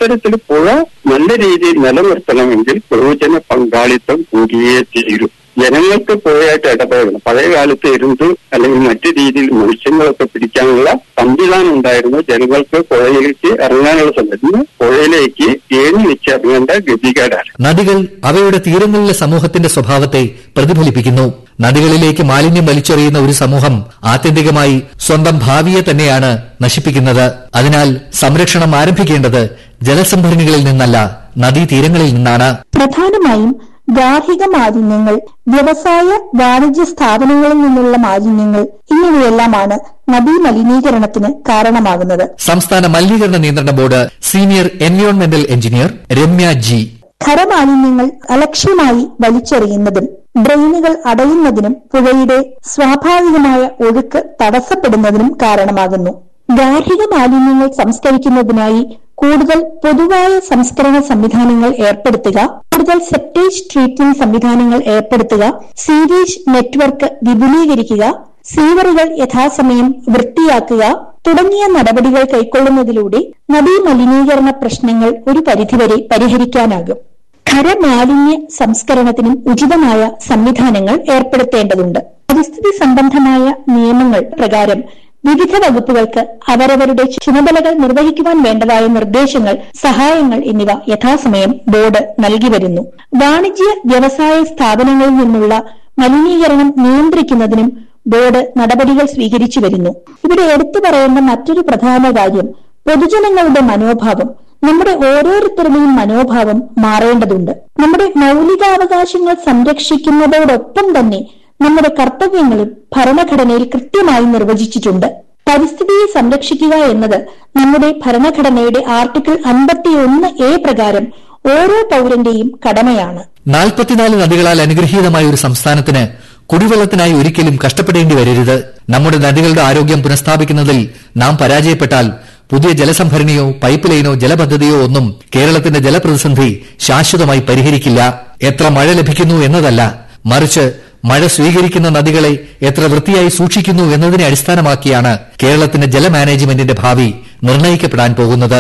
അത്തരത്തിൽ പുഴ നല്ല രീതിയിൽ നിലനിർത്തണമെങ്കിൽ പൊതുജന പങ്കാളിത്തം കൂടിയേ തീരും ജനങ്ങൾക്ക് പുഴയായിട്ട് ഇടപെടണം പഴയ കാലത്ത് ഇരുന്ന് അല്ലെങ്കിൽ മറ്റു രീതിയിൽ മത്സ്യങ്ങളൊക്കെ പിടിക്കാനുള്ള സംവിധാനം ഉണ്ടായിരുന്നു ജനങ്ങൾക്ക് പുഴയിലേക്ക് ഇറങ്ങാനുള്ള സമയത്ത് ഇന്ന് പുഴയിലേക്ക് ഏണി വെച്ച് ഇറങ്ങേണ്ട ഗതികേടാണ് നദികൾ അവയുടെ തീരങ്ങളിലെ സമൂഹത്തിന്റെ സ്വഭാവത്തെ പ്രതിഫലിപ്പിക്കുന്നു നദികളിലേക്ക് മാലിന്യം വലിച്ചെറിയുന്ന ഒരു സമൂഹം ആത്യന്തികമായി സ്വന്തം ഭാവിയെ തന്നെയാണ് നശിപ്പിക്കുന്നത് അതിനാൽ സംരക്ഷണം ആരംഭിക്കേണ്ടത് ജലസംഭരണികളിൽ നിന്നല്ല നദീതീരങ്ങളിൽ നിന്നാണ് പ്രധാനമായും ഗാർഹിക മാലിന്യങ്ങൾ വ്യവസായ വാണിജ്യ സ്ഥാപനങ്ങളിൽ നിന്നുള്ള മാലിന്യങ്ങൾ എന്നിവയെല്ലാമാണ് നദീ മലിനീകരണത്തിന് കാരണമാകുന്നത് സംസ്ഥാന മലിനീകരണ നിയന്ത്രണ ബോർഡ് സീനിയർ എൻവയോൺമെന്റൽ എഞ്ചിനീയർ രമ്യ ജി ഖരമാലിന്യങ്ങൾ അലക്ഷ്യമായി വലിച്ചെറിയുന്നതും ഡ്രെയിനുകൾ അടയുന്നതിനും പുഴയുടെ സ്വാഭാവികമായ ഒഴുക്ക് തടസ്സപ്പെടുന്നതിനും കാരണമാകുന്നു ഗാർഹിക മാലിന്യങ്ങൾ സംസ്കരിക്കുന്നതിനായി കൂടുതൽ പൊതുവായ സംസ്കരണ സംവിധാനങ്ങൾ ഏർപ്പെടുത്തുക കൂടുതൽ സെപ്റ്റേജ് ട്രീറ്റ്മെന്റ് സംവിധാനങ്ങൾ ഏർപ്പെടുത്തുക സീവേജ് നെറ്റ്വർക്ക് വിപുലീകരിക്കുക സീവറുകൾ യഥാസമയം വൃത്തിയാക്കുക തുടങ്ങിയ നടപടികൾ കൈക്കൊള്ളുന്നതിലൂടെ നദീ മലിനീകരണ പ്രശ്നങ്ങൾ ഒരു പരിധിവരെ പരിഹരിക്കാനാകും ഖരമാലിന്യ സംസ്കരണത്തിനും ഉചിതമായ സംവിധാനങ്ങൾ ഏർപ്പെടുത്തേണ്ടതുണ്ട് പരിസ്ഥിതി സംബന്ധമായ നിയമങ്ങൾ പ്രകാരം വിവിധ വകുപ്പുകൾക്ക് അവരവരുടെ ചുമതലകൾ നിർവഹിക്കുവാൻ വേണ്ടതായ നിർദ്ദേശങ്ങൾ സഹായങ്ങൾ എന്നിവ യഥാസമയം ബോർഡ് നൽകി വരുന്നു വാണിജ്യ വ്യവസായ സ്ഥാപനങ്ങളിൽ നിന്നുള്ള മലിനീകരണം നിയന്ത്രിക്കുന്നതിനും ബോർഡ് നടപടികൾ സ്വീകരിച്ചു വരുന്നു ഇവിടെ എടുത്തു പറയേണ്ട മറ്റൊരു പ്രധാന കാര്യം പൊതുജനങ്ങളുടെ മനോഭാവം നമ്മുടെ ഓരോരുത്തരുടെയും മനോഭാവം മാറേണ്ടതുണ്ട് നമ്മുടെ മൗലികാവകാശങ്ങൾ സംരക്ഷിക്കുന്നതോടൊപ്പം തന്നെ നമ്മുടെ കർത്തവ്യങ്ങളും ഭരണഘടനയിൽ കൃത്യമായി നിർവചിച്ചിട്ടുണ്ട് പരിസ്ഥിതിയെ സംരക്ഷിക്കുക എന്നത് നമ്മുടെ ഭരണഘടനയുടെ ആർട്ടിക്കിൾ അൻപത്തിയൊന്ന് എ പ്രകാരം ഓരോ പൗരന്റെയും കടമയാണ് നാൽപ്പത്തിനാല് നദികളാൽ അനുഗ്രഹീതമായ ഒരു സംസ്ഥാനത്തിന് കുടിവെള്ളത്തിനായി ഒരിക്കലും കഷ്ടപ്പെടേണ്ടി വരരുത് നമ്മുടെ നദികളുടെ ആരോഗ്യം പുനഃസ്ഥാപിക്കുന്നതിൽ നാം പരാജയപ്പെട്ടാൽ പുതിയ ജലസംഭരണിയോ പൈപ്പ് ലൈനോ ജലപദ്ധതിയോ ഒന്നും കേരളത്തിന്റെ ജലപ്രതിസന്ധി ശാശ്വതമായി പരിഹരിക്കില്ല എത്ര മഴ ലഭിക്കുന്നു എന്നതല്ല മറിച്ച് മഴ സ്വീകരിക്കുന്ന നദികളെ എത്ര വൃത്തിയായി സൂക്ഷിക്കുന്നു എന്നതിനെ അടിസ്ഥാനമാക്കിയാണ് കേരളത്തിന്റെ ജല മാനേജ്മെന്റിന്റെ ഭാവി നിർണ്ണയിക്കപ്പെടാൻ പോകുന്നത്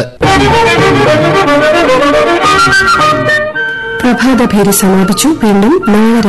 പ്രഭാതഭേരി സമാപിച്ചു വീണ്ടും നാളെ